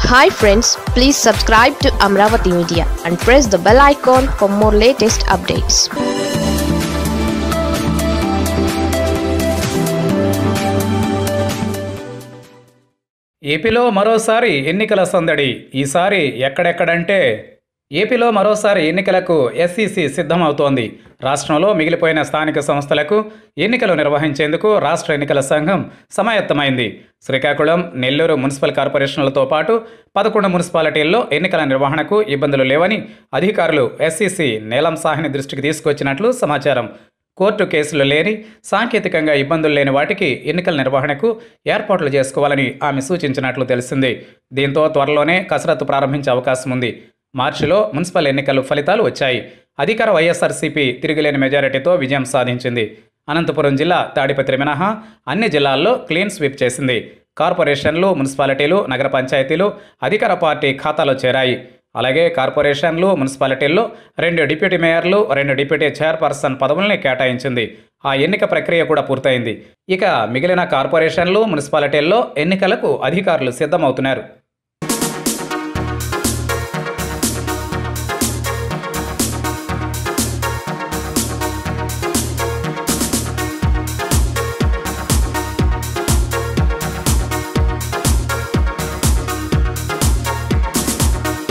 hi friends please subscribe to Amaravati media and press the bell icon for more latest updates ఏపీలో మరోసారి ఎన్నికల సందడి ఈసారి ఎక్కడెక్కడంటే ఏపీలో మరోసారి ఎన్నికలకు ఎస్ఈసి సిద్ధమవుతోంది రాష్ట్రంలో మిగిలిపోయిన స్థానిక సంస్థలకు ఎన్నికలు నిర్వహించేందుకు రాష్ట్ర ఎన్నికల సంఘం సమాయత్తమైంది శ్రీకాకుళం నెల్లూరు మున్సిపల్ కార్పొరేషన్లతో పాటు పదకొండు మున్సిపాలిటీల్లో ఎన్నికల నిర్వహణకు ఇబ్బందులు లేవని అధికారులు ఎస్ఈసి నీలం సాహ్ని దృష్టికి తీసుకొచ్చినట్లు సమాచారం కోర్టు కేసులు లేని సాంకేతికంగా ఇబ్బందులు లేని వాటికి ఎన్నికల నిర్వహణకు ఏర్పాట్లు చేసుకోవాలని ఆమె సూచించినట్లు తెలిసింది దీంతో త్వరలోనే కసరత్తు ప్రారంభించే అవకాశం ఉంది మార్చిలో మున్సిపల్ ఎన్నికలు ఫలితాలు వచ్చాయి అధికార వైఎస్ఆర్సీపీ తిరుగులేని మెజారిటీతో విజయం సాధించింది అనంతపురం జిల్లా తాడిపత్రి మినహా అన్ని జిల్లాల్లో క్లీన్ స్వీప్ చేసింది కార్పొరేషన్లు మున్సిపాలిటీలు నగర పంచాయతీలు అధికార పార్టీ ఖాతాలో చేరాయి అలాగే కార్పొరేషన్లు మున్సిపాలిటీల్లో రెండు డిప్యూటీ మేయర్లు రెండు డిప్యూటీ చైర్పర్సన్ పదవుల్ని కేటాయించింది ఆ ఎన్నిక ప్రక్రియ కూడా పూర్తయింది ఇక మిగిలిన కార్పొరేషన్లు మున్సిపాలిటీల్లో ఎన్నికలకు అధికారులు సిద్ధమవుతున్నారు